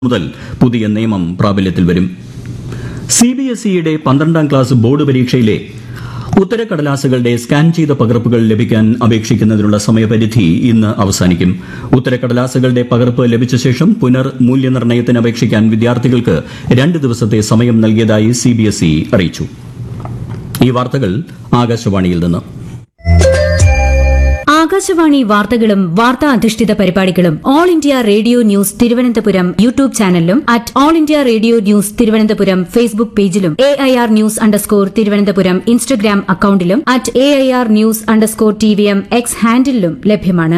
മുതൽ പുതിയ നിയമം പ്രാബല്യത്തിൽ വരും സിബിഎസ്ഇയുടെ പന്ത്രണ്ടാം ക്ലാസ് ബോർഡ് പരീക്ഷയിലെ ഉത്തരക്കടലാസുകളുടെ സ്കാൻ ചെയ്ത പകർപ്പുകൾ ലഭിക്കാൻ അപേക്ഷിക്കുന്നതിനുള്ള സമയപരിധി ഇന്ന് അവസാനിക്കും ഉത്തരക്കടലാസുകളുടെ പകർപ്പ് ലഭിച്ച ശേഷം പുനർ മൂല്യനിർണ്ണയത്തിന് അപേക്ഷിക്കാൻ വിദ്യാർത്ഥികൾക്ക് രണ്ട് ദിവസത്തെ സമയം നൽകിയതായി സിബിഎസ്ഇ അറിയിച്ചു ഈ വാർത്തകൾ ആകാശവാണിയിൽ നിന്ന് ആകാശവാണി വാർത്തകളും വാർത്താ അധിഷ്ഠിത പരിപാടികളും all India radio news Thiruvananthapuram YouTube ചാനലിലും at all India radio news Thiruvananthapuram Facebook പേജിലും A I R news underscore Thiruvananthapuram Instagram അക്കൌണ്ടിലും at A I R news underscore T V M X ഹാൻഡിലും ലഭ്യമാണ്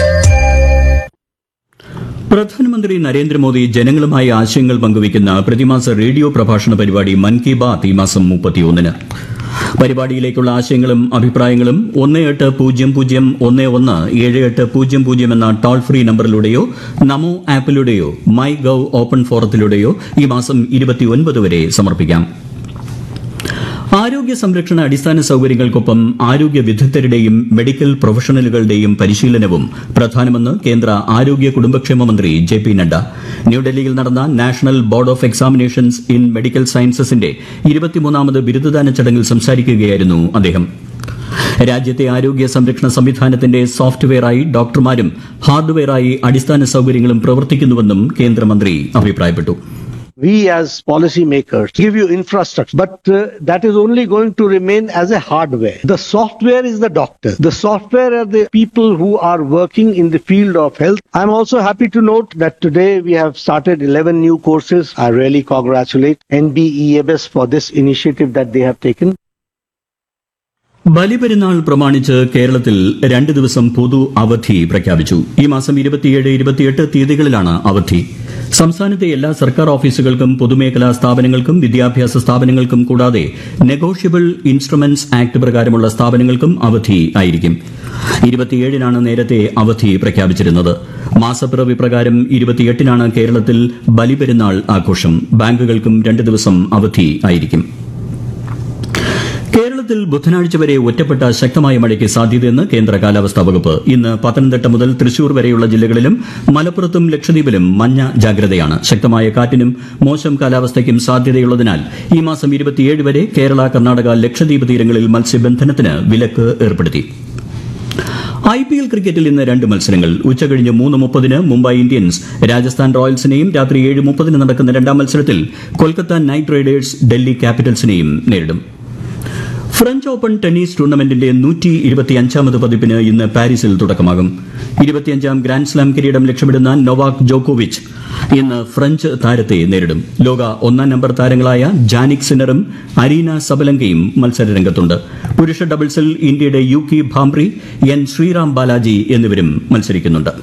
പ്രധാനമന്ത്രി നരേന്ദ്രമോദി ജനങ്ങളുമായി ആശയങ്ങൾ പങ്കുവയ്ക്കുന്ന പ്രതിമാസ റേഡിയോ പ്രഭാഷണ പരിപാടി മൻ കി ബാത് ഈ മാസം മുപ്പത്തിയൊന്നിന് പരിപാടിയിലേക്കുള്ള ആശയങ്ങളും അഭിപ്രായങ്ങളും ഒന്ന് എട്ട് പൂജ്യം പൂജ്യം ഒന്ന് ഒന്ന് ഏഴ് എട്ട് പൂജ്യം പൂജ്യം എന്ന ടോൾ ഫ്രീ നമ്പറിലൂടെയോ നമോ ആപ്പിലൂടെയോ മൈ ഗവ് ഓപ്പൺ ഫോറത്തിലൂടെയോ ഈ മാസം ഇരുപത്തിയൊൻപത് വരെ സമർപ്പിക്കാം ആരോഗ്യ സംരക്ഷണ അടിസ്ഥാന സൌകര്യങ്ങൾക്കൊപ്പം ആരോഗ്യ വിദഗ്ധരുടെയും മെഡിക്കൽ പ്രൊഫഷണലുകളുടെയും പരിശീലനവും പ്രധാനമെന്ന് കേന്ദ്ര ആരോഗ്യ കുടുംബക്ഷേമ മന്ത്രി ജെ പി നഡ്ഡ ന്യൂഡൽഹിയിൽ നടന്ന national board of examinations in medical സയൻസസിന്റെ ഇരുപത്തിമൂന്നാമത് ബിരുദദാന ചടങ്ങിൽ സംസാരിക്കുകയായിരുന്നു അദ്ദേഹം രാജ്യത്തെ ആരോഗ്യ സംരക്ഷണ സംവിധാനത്തിന്റെ സോഫ്റ്റ്വെയറായി ഡോക്ടർമാരും ഹാർഡ്വെയറായി അടിസ്ഥാന സൌകര്യങ്ങളും പ്രവർത്തിക്കുന്നുവെന്നും കേന്ദ്രമന്ത്രി അഭിപ്രായപ്പെട്ടു we as policymakers give you infrastructure, but uh, that is only going to remain as a hardware. The software is the doctor. The software are the people who are working in the field of health. I'm also happy to note that today we have started 11 new courses. I really congratulate NBEMS for this initiative that they have taken. Baliperunnal പ്രമാണിച്ച് കേരളത്തിൽ രണ്ട് ദിവസം പൊതു അവധി പ്രഖ്യാപിച്ചു ഈ മാസം ഇരുപത്തിയേഴ് ഇരുപത്തിയെട്ട് തീയതികളിലാണ് അവധി സംസ്ഥാനത്തെ എല്ലാ സർക്കാർ ഓഫീസുകൾക്കും പൊതുമേഖലാ സ്ഥാപനങ്ങൾക്കും വിദ്യാഭ്യാസ സ്ഥാപനങ്ങൾക്കും കൂടാതെ നെഗോഷ്യബിൾ ഇൻസ്ട്രുമെന്റ്സ് ആക്ട് പ്രകാരമുള്ള സ്ഥാപനങ്ങൾക്കും അവധി ആയിരിക്കും ഇരുപത്തിയേഴിനാണ് നേരത്തെ അവധി പ്രഖ്യാപിച്ചിരുന്നത് മാസപ്പിറവി പ്രകാരം ഇരുപത്തിയെട്ടിനാണ് കേരളത്തിൽ ബലിപെരുന്നാൾ ആഘോഷം ബാങ്കുകൾക്കും രണ്ട് ദിവസം അവധി ആയിരിക്കും കേരളത്തിൽ ബുധനാഴ്ച വരെ ഒറ്റപ്പെട്ട ശക്തമായ മഴയ്ക്ക് സാധ്യതയെന്ന് കേന്ദ്ര കാലാവസ്ഥാ വകുപ്പ് ഇന്ന് പത്തനംതിട്ട മുതൽ തൃശൂർ വരെയുള്ള ജില്ലകളിലും മലപ്പുറത്തും ലക്ഷദ്വീപിലും മഞ്ഞ ജാഗ്രതയാണ് ശക്തമായ കാറ്റിനും മോശം കാലാവസ്ഥയ്ക്കും സാധ്യതയുള്ളതിനാൽ ഈ മാസം ഇരുപത്തിയേഴ് വരെ കേരള കർണാടക ലക്ഷദ്വീപ് തീരങ്ങളിൽ മത്സ്യബന്ധനത്തിന് വിലക്ക് ഏർപ്പെടുത്തി ഐ പി എൽ ക്രിക്കറ്റിൽ ഇന്ന് രണ്ട് മത്സരങ്ങൾ ഉച്ചകഴിഞ്ഞ് മൂന്ന് മുപ്പതിന് മുംബൈ ഇന്ത്യൻസ് രാജസ്ഥാൻ റോയൽസിനെയും രാത്രി ഏഴ് മുപ്പതിന് നടക്കുന്ന രണ്ടാം മത്സരത്തിൽ കൊൽക്കത്ത നൈറ്റ് റൈഡേഴ്സ് ഡൽഹി ക്യാപിറ്റൽസിനെയും നേരിടും ഫ്രഞ്ച് ഓപ്പൺ ടെന്നീസ് ടൂർണമെന്റിന്റെ നൂറ്റി ഇരുപത്തിയഞ്ചാമത് പതിപ്പിന് ഇന്ന് പാരീസിൽ തുടക്കമാകും ഇരുപത്തിയഞ്ചാം ഗ്രാൻഡ്സ്ലാം കിരീടം ലക്ഷ്യമിടുന്ന നൊവാക് ജോക്കോവിച്ച് ഇന്ന് ഫ്രഞ്ച് താരത്തെ നേരിടും ലോക ഒന്നാം നമ്പർ താരങ്ങളായ ജാനിക് സിന്നറും അരീന സബലങ്കയും മത്സരരംഗത്തുണ്ട് പുരുഷ ഡബിൾസിൽ ഇന്ത്യയുടെ യുകി ഭാംബ്രി എൻ ശ്രീറാം ബാലാജി എന്നിവരും മത്സരിക്കുന്നുണ്ട്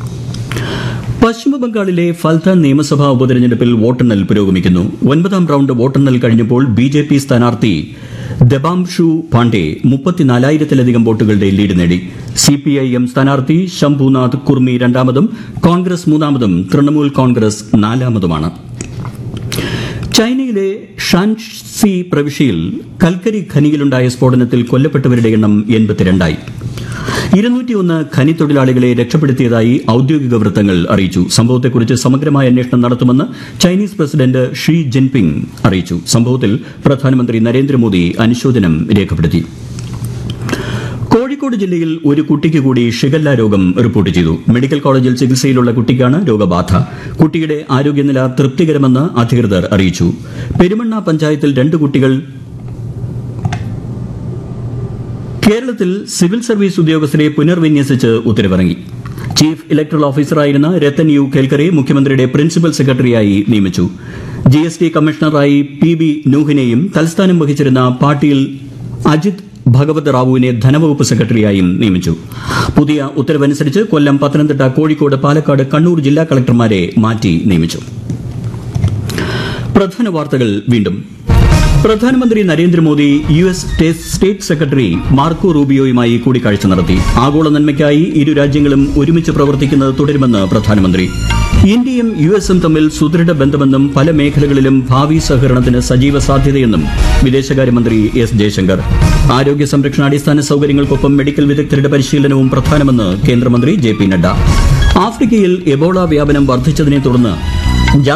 പശ്ചിമബംഗാളിലെ ഫൽത്ത നിയമസഭാ ഉപതെരഞ്ഞെടുപ്പിൽ വോട്ടെണ്ണൽ പുരോഗമിക്കുന്നു ഒൻപതാം റൌണ്ട് വോട്ടെണ്ണൽ കഴിഞ്ഞപ്പോൾ ബി ജെ പി സ്ഥാനാർത്ഥി ദബാംഷു പാണ്ഡെ മുപ്പത്തിനാലായിരത്തിലധികം വോട്ടുകളുടെ ലീഡ് നേടി സിപിഐഎം സ്ഥാനാർത്ഥി ശംഭുനാഥ് കുർമി രണ്ടാമതും കോൺഗ്രസ് മൂന്നാമതും തൃണമൂൽ കോൺഗ്രസ് നാലാമതുമാണ് ചൈനയിലെ ഷാൻസി പ്രവിശ്യയിൽ കൽക്കരി ഖനിയിലുണ്ടായ സ്ഫോടനത്തിൽ കൊല്ലപ്പെട്ടവരുടെ എണ്ണം എൺപത്തിരണ്ടായി ഇരുന്നൂറ്റിയൊന്ന് ഖനി തൊഴിലാളികളെ രക്ഷപ്പെടുത്തിയതായി ഔദ്യോഗിക വൃത്തങ്ങൾ അറിയിച്ചു സംഭവത്തെക്കുറിച്ച് സമഗ്രമായ അന്വേഷണം നടത്തുമെന്ന് ചൈനീസ് പ്രസിഡന്റ് ഷീ ജിൻപിങ് അറിയിച്ചു സംഭവത്തിൽ പ്രധാനമന്ത്രി നരേന്ദ്രമോദി അനുശോചനം രേഖപ്പെടുത്തി കോഴിക്കോട് ജില്ലയിൽ ഒരു കുട്ടിക്ക് കൂടി ഷിഗല്ല രോഗം റിപ്പോർട്ട് ചെയ്തു മെഡിക്കൽ കോളേജിൽ ചികിത്സയിലുള്ള കുട്ടിക്കാണ് രോഗബാധ കുട്ടിയുടെ ആരോഗ്യനില തൃപ്തികരമെന്ന് അധികൃതർ അറിയിച്ചു പെരുമണ്ണ പഞ്ചായത്തിൽ രണ്ട് കുട്ടികൾ കേരളത്തിൽ സിവിൽ സർവീസ് ഉദ്യോഗസ്ഥരെ പുനർവിന്യസിച്ച് ഉത്തരവിറങ്ങി ചീഫ് ഇലക്ടറൽ ഓഫീസറായിരുന്ന രത്തൻ യു കേൽക്കറെ മുഖ്യമന്ത്രിയുടെ പ്രിൻസിപ്പൽ സെക്രട്ടറിയായി നിയമിച്ചു ജി എസ് ടി കമ്മീഷണറായി പി ബി നൂഹിനെയും തൽസ്ഥാനം വഹിച്ചിരുന്ന പാട്ടീൽ അജിത് ഭഗവത് റാവുവിനെ ധനവകുപ്പ് സെക്രട്ടറിയായും നിയമിച്ചു പുതിയ ഉത്തരവനുസരിച്ച് കൊല്ലം പത്തനംതിട്ട കോഴിക്കോട് പാലക്കാട് കണ്ണൂർ ജില്ലാ കളക്ടർമാരെ മാറ്റി നിയമിച്ചു പ്രധാന വാർത്തകൾ വീണ്ടും പ്രധാനമന്ത്രി Narendra Modi U S state secretary Marco റൂബിയോയുമായി കൂടിക്കാഴ്ച നടത്തി ആഗോള നന്മയ്ക്കായി ഇരു രാജ്യങ്ങളും ഒരുമിച്ച് പ്രവർത്തിക്കുന്നത് തുടരുമെന്ന് പ്രധാനമന്ത്രി ഇന്ത്യയും യു എസും തമ്മിൽ സുദൃഢ ബന്ധമെന്നും പല മേഖലകളിലും ഭാവി സഹകരണത്തിന് സജീവ സാധ്യതയെന്നും വിദേശകാര്യമന്ത്രി എസ് ജയശങ്കർ ആരോഗ്യ സംരക്ഷണ അടിസ്ഥാന സൌകര്യങ്ങൾക്കൊപ്പം മെഡിക്കൽ വിദഗ്ധരുടെ പരിശീലനവും പ്രധാനമെന്ന് കേന്ദ്രമന്ത്രി ജെ പി നഡ്ഡ ആഫ്രിക്കയിൽ എബോള വ്യാപനം വർദ്ധിച്ചതിനെ തുടർന്ന്